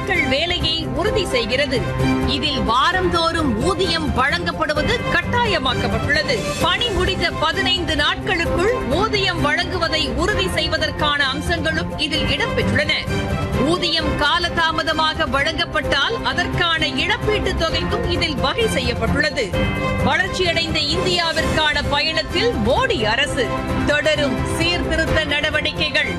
நாட்கள் வேலையை உறுதி செய்கிறது இதில் வாரந்தோறும் ஊதியம் வழங்கப்படுவது கட்டாயமாக்கப்பட்டுள்ளது பணி முடிந்த பதினைந்து நாட்களுக்குள் ஊதியம் வழங்குவதை உறுதி செய்வதற்கான அம்சங்களும் இதில் இடம்பெற்றுள்ளன ஊதியம் காலதாமதமாக வழங்கப்பட்டால் அதற்கான இழப்பீட்டுத் தொகைக்கும் இதில் வகை செய்யப்பட்டுள்ளது வளர்ச்சியடைந்த இந்தியாவிற்கான பயணத்தில் மோடி அரசு தொடரும் சீர்திருத்த நடவடிக்கைகள்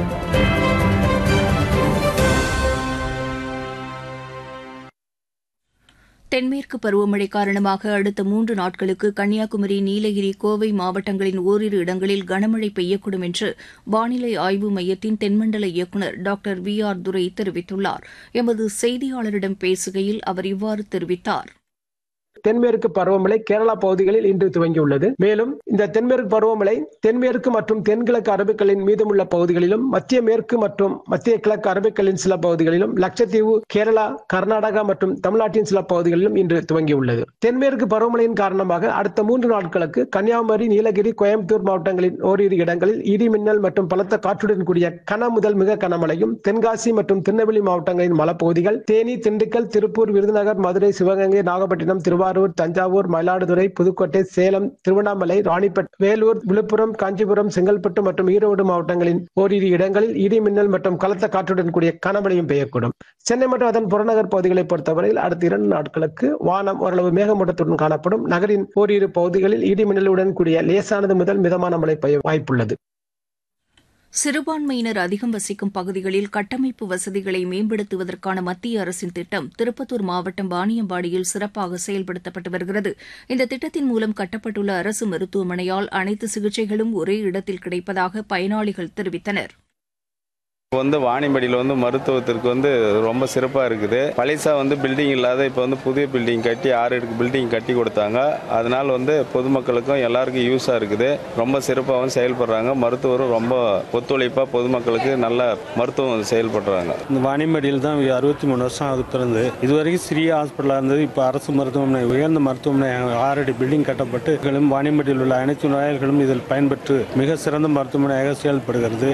தென்மேற்கு பருவமழை காரணமாக அடுத்த மூன்று நாட்களுக்கு கன்னியாகுமரி நீலகிரி கோவை மாவட்டங்களின் ஓரிரு இடங்களில் கனமழை பெய்யக்கூடும் என்று வானிலை ஆய்வு மையத்தின் தென்மண்டல இயக்குநர் டாக்டர் வி ஆர் துரை தெரிவித்துள்ளார் எமது செய்தியாளரிடம் பேசுகையில் அவர் இவ்வாறு தெரிவித்தார் தென்மேற்கு பருவமழை கேரளா பகுதிகளில் இன்று துவங்கியுள்ளது மேலும் இந்த தென்மேற்கு பருவமழை தென்மேற்கு மற்றும் தென்கிழக்கு அரபிக்கலின் மீதமுள்ள பகுதிகளிலும் மத்திய மேற்கு மற்றும் மத்திய கிழக்கு அரபிக்கலின் சில பகுதிகளிலும் லட்சத்தீவு கேரளா கர்நாடகா மற்றும் தமிழ்நாட்டின் சில பகுதிகளிலும் இன்று துவங்கியுள்ளது தென்மேற்கு பருவமழையின் காரணமாக அடுத்த மூன்று நாட்களுக்கு கன்னியாகுமரி நீலகிரி கோயம்புத்தூர் மாவட்டங்களின் ஓரிரு இடங்களில் இடி மின்னல் மற்றும் பலத்த காற்றுடன் கூடிய கன முதல் மிக கனமழையும் தென்காசி மற்றும் திருநெல்வேலி மாவட்டங்களின் மலைப்பகுதிகள் தேனி திண்டுக்கல் திருப்பூர் விருதுநகர் மதுரை சிவகங்கை நாகப்பட்டினம் திருவாரூர் தஞ்சாவூர் மயிலாடுதுறை புதுக்கோட்டை சேலம் திருவண்ணாமலை ராணிப்பேட் வேலூர் விழுப்புரம் காஞ்சிபுரம் செங்கல்பட்டு மற்றும் ஈரோடு மாவட்டங்களின் ஓரிரு இடங்களில் இடி மின்னல் மற்றும் கலத்த காற்றுடன் கூடிய கனமழையும் பெய்யக்கூடும் சென்னை மற்றும் அதன் புறநகர் பகுதிகளை பொறுத்தவரையில் அடுத்த இரண்டு நாட்களுக்கு வானம் ஓரளவு மேகமூட்டத்துடன் காணப்படும் நகரின் ஓரிரு பகுதிகளில் இடி மின்னலுடன் கூடிய லேசானது முதல் மிதமான மழை பெய்ய வாய்ப்புள்ளது சிறுபான்மையினர் அதிகம் வசிக்கும் பகுதிகளில் கட்டமைப்பு வசதிகளை மேம்படுத்துவதற்கான மத்திய அரசின் திட்டம் திருப்பத்தூர் மாவட்டம் வாணியம்பாடியில் சிறப்பாக செயல்படுத்தப்பட்டு வருகிறது இந்த திட்டத்தின் மூலம் கட்டப்பட்டுள்ள அரசு மருத்துவமனையால் அனைத்து சிகிச்சைகளும் ஒரே இடத்தில் கிடைப்பதாக பயனாளிகள் தெரிவித்தனர் இப்போ வந்து வாணியம்படியில் வந்து மருத்துவத்திற்கு வந்து ரொம்ப சிறப்பாக இருக்குது பழைசா வந்து பில்டிங் இல்லாத இப்போ வந்து புதிய பில்டிங் கட்டி ஆறு அடுக்கு பில்டிங் கட்டி கொடுத்தாங்க அதனால வந்து பொதுமக்களுக்கும் எல்லாருக்கும் யூஸாக இருக்குது ரொம்ப சிறப்பாகவும் செயல்படுறாங்க மருத்துவரும் ரொம்ப ஒத்துழைப்பாக பொதுமக்களுக்கு நல்ல மருத்துவம் செயல்படுறாங்க இந்த வாணியம்பாடியில் தான் அறுபத்தி மூணு வருஷம் ஆகுது பிறந்து இது வரைக்கும் சிறிய ஹாஸ்பிட்டலாக இருந்தது இப்போ அரசு மருத்துவமனை உயர்ந்த மருத்துவமனை ஆறடி பில்டிங் கட்டப்பட்டு களும் வாணியம்பாடியில் உள்ள அனைத்து நோயாளிகளும் இதில் பயன்பெற்று மிக சிறந்த மருத்துவமனையாக செயல்படுகிறது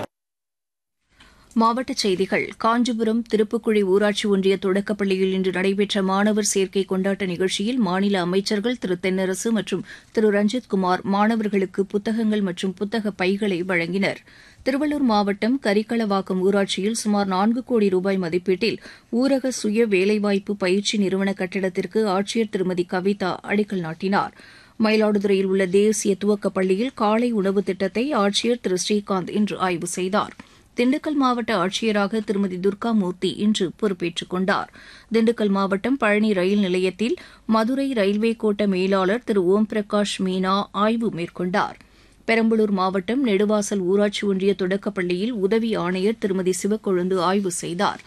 மாவட்டச் செய்திகள் காஞ்சிபுரம் திருப்புக்குழி ஊராட்சி ஒன்றிய தொடக்கப்பள்ளியில் இன்று நடைபெற்ற மாணவர் சேர்க்கை கொண்டாட்ட நிகழ்ச்சியில் மாநில அமைச்சர்கள் திரு தென்னரசு மற்றும் திரு ரஞ்சித்குமார் மாணவர்களுக்கு புத்தகங்கள் மற்றும் புத்தக பைகளை வழங்கினர் திருவள்ளூர் மாவட்டம் கரிகளவாக்கம் ஊராட்சியில் சுமார் நான்கு கோடி ரூபாய் மதிப்பீட்டில் ஊரக சுய வேலைவாய்ப்பு பயிற்சி நிறுவன கட்டிடத்திற்கு ஆட்சியர் திருமதி கவிதா அடிக்கல் நாட்டினார் மயிலாடுதுறையில் உள்ள தேசிய துவக்கப் பள்ளியில் காலை உணவு திட்டத்தை ஆட்சியர் திரு ஸ்ரீகாந்த் இன்று ஆய்வு செய்தார் திண்டுக்கல் மாவட்ட ஆட்சியராக திருமதி துர்காமூர்த்தி இன்று பொறுப்பேற்றுக் கொண்டார் திண்டுக்கல் மாவட்டம் பழனி ரயில் நிலையத்தில் மதுரை ரயில்வே கோட்ட மேலாளர் திரு ஓம் பிரகாஷ் மீனா ஆய்வு மேற்கொண்டார் பெரம்பலூர் மாவட்டம் நெடுவாசல் ஊராட்சி ஒன்றிய தொடக்கப்பள்ளியில் உதவி ஆணையர் திருமதி சிவக்கொழுந்து ஆய்வு செய்தார்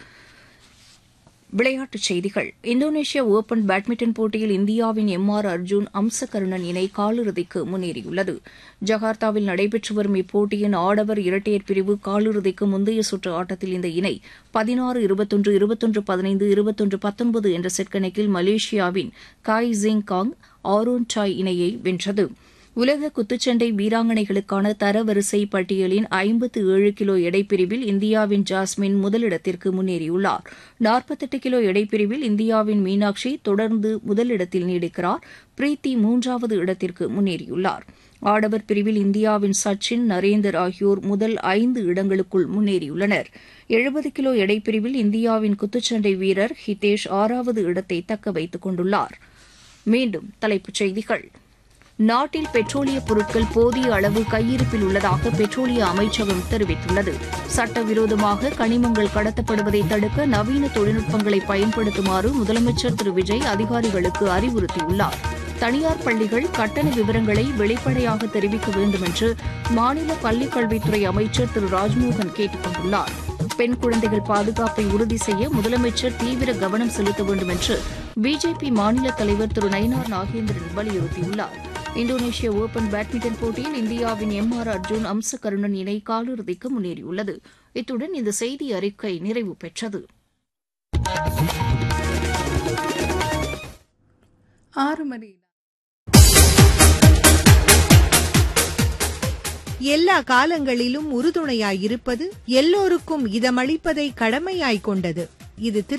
விளையாட்டுச் செய்திகள் இந்தோனேஷியா ஓபன் பேட்மிண்டன் போட்டியில் இந்தியாவின் எம் ஆர் அர்ஜுன் அம்சகருணன் இணை காலிறுதிக்கு முன்னேறியுள்ளது ஜகார்த்தாவில் நடைபெற்று வரும் இப்போட்டியின் ஆடவர் இரட்டையர் பிரிவு காலிறுதிக்கு முந்தைய சுற்று ஆட்டத்தில் இந்த இணை பதினாறு இருபத்தொன்று இருபத்தொன்று பதினைந்து இருபத்தொன்று பத்தொன்பது என்ற செட் கணக்கில் மலேசியாவின் காய் ஜிங் காங் ஆரோன் டாய் இணையை வென்றது உலக குத்துச்சண்டை வீராங்கனைகளுக்கான தரவரிசை பட்டியலின் ஐம்பத்து ஏழு கிலோ எடைப்பிரிவில் இந்தியாவின் ஜாஸ்மின் முதலிடத்திற்கு முன்னேறியுள்ளார் நாற்பத்தெட்டு கிலோ எடைப்பிரிவில் இந்தியாவின் மீனாட்சி தொடர்ந்து முதலிடத்தில் நீடிக்கிறார் பிரீத்தி மூன்றாவது இடத்திற்கு முன்னேறியுள்ளார் ஆடவர் பிரிவில் இந்தியாவின் சச்சின் நரேந்தர் ஆகியோர் முதல் ஐந்து இடங்களுக்குள் முன்னேறியுள்ளனர் எழுபது கிலோ எடைப்பிரிவில் இந்தியாவின் குத்துச்சண்டை வீரர் ஹிதேஷ் ஆறாவது இடத்தை தக்க வைத்துக் கொண்டுள்ளார் மீண்டும் தலைப்புச் செய்திகள் நாட்டில் பெட்ரோலிய பொருட்கள் போதிய அளவு கையிருப்பில் உள்ளதாக பெட்ரோலிய அமைச்சகம் தெரிவித்துள்ளது சட்டவிரோதமாக கனிமங்கள் கடத்தப்படுவதை தடுக்க நவீன தொழில்நுட்பங்களை பயன்படுத்துமாறு முதலமைச்சர் திரு விஜய் அதிகாரிகளுக்கு அறிவுறுத்தியுள்ளார் தனியார் பள்ளிகள் கட்டண விவரங்களை வெளிப்படையாக தெரிவிக்க வேண்டும் என்று மாநில பள்ளிக்கல்வித்துறை அமைச்சர் திரு ராஜ்மோகன் கேட்டுக் கொண்டுள்ளார் பெண் குழந்தைகள் பாதுகாப்பை உறுதி செய்ய முதலமைச்சர் தீவிர கவனம் செலுத்த வேண்டும் என்று பிஜேபி மாநில தலைவர் திரு நயினார் நாகேந்திரன் வலியுறுத்தியுள்ளார் இந்தோனேஷிய ஓபன் பேட்மிண்டன் போட்டியில் இந்தியாவின் எம் ஆர் அர்ஜுன் அம்சகருணன் இணை காலிறுதிக்கு முன்னேறியுள்ளது இத்துடன் இந்த செய்தி அறிக்கை நிறைவு பெற்றது ஆறு மணி எல்லா காலங்களிலும் உறுதுணையாயிருப்பது எல்லோருக்கும் இதமளிப்பதை கடமையாய் கொண்டது இது